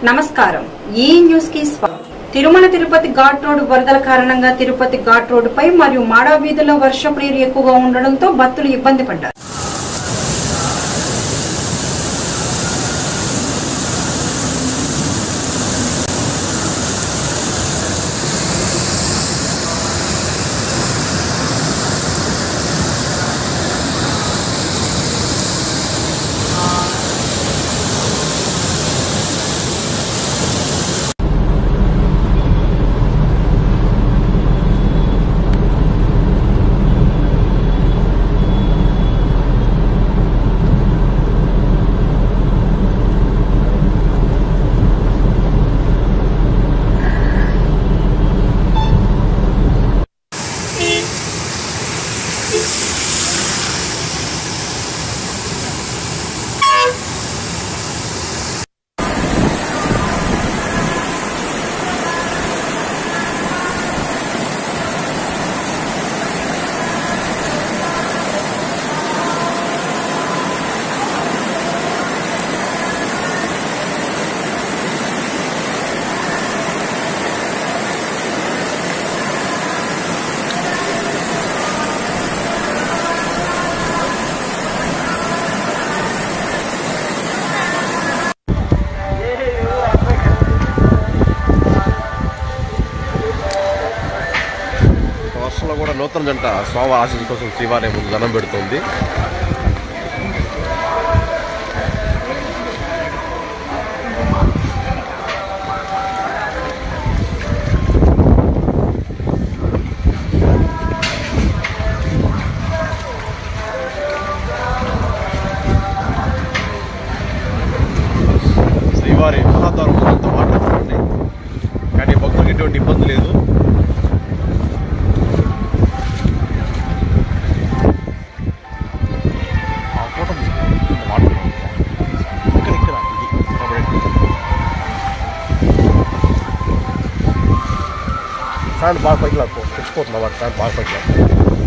నమస్కారం ఈ న్యూస్ కి స్వాగతం తిరుమల తిరుపతి ఘాట్ రోడ్ వరదల కారణంగా తిరుపతి ఘాట్ రోడ్డుపై మరియు మాడా వీధిలో వర్షపు నీరు ఎక్కువగా ఉండడంతో భక్తులు ఇబ్బంది పడ్డారు వర్షంలో కూడా నూతన జంట స్వామి ఆశీస్సు కోసం శ్రీవారి ముందు దండం పెడుతోంది శ్రీవారి మహాద్వారం అంతా మాట్లాడుతుంది కానీ భక్తులకు ఎటువంటి ఇబ్బంది లేదు ఆ ఫోటో తీసుకుంటే వాటర్ ఇక్కడ ఇక్కడ ఇది కాబట్టి ఫ్యాన్ బాగా పైకి లాక్కో తెచ్చిపోతున్నా వాటి ఫ్యాన్ బాగా పైకి లాక్కో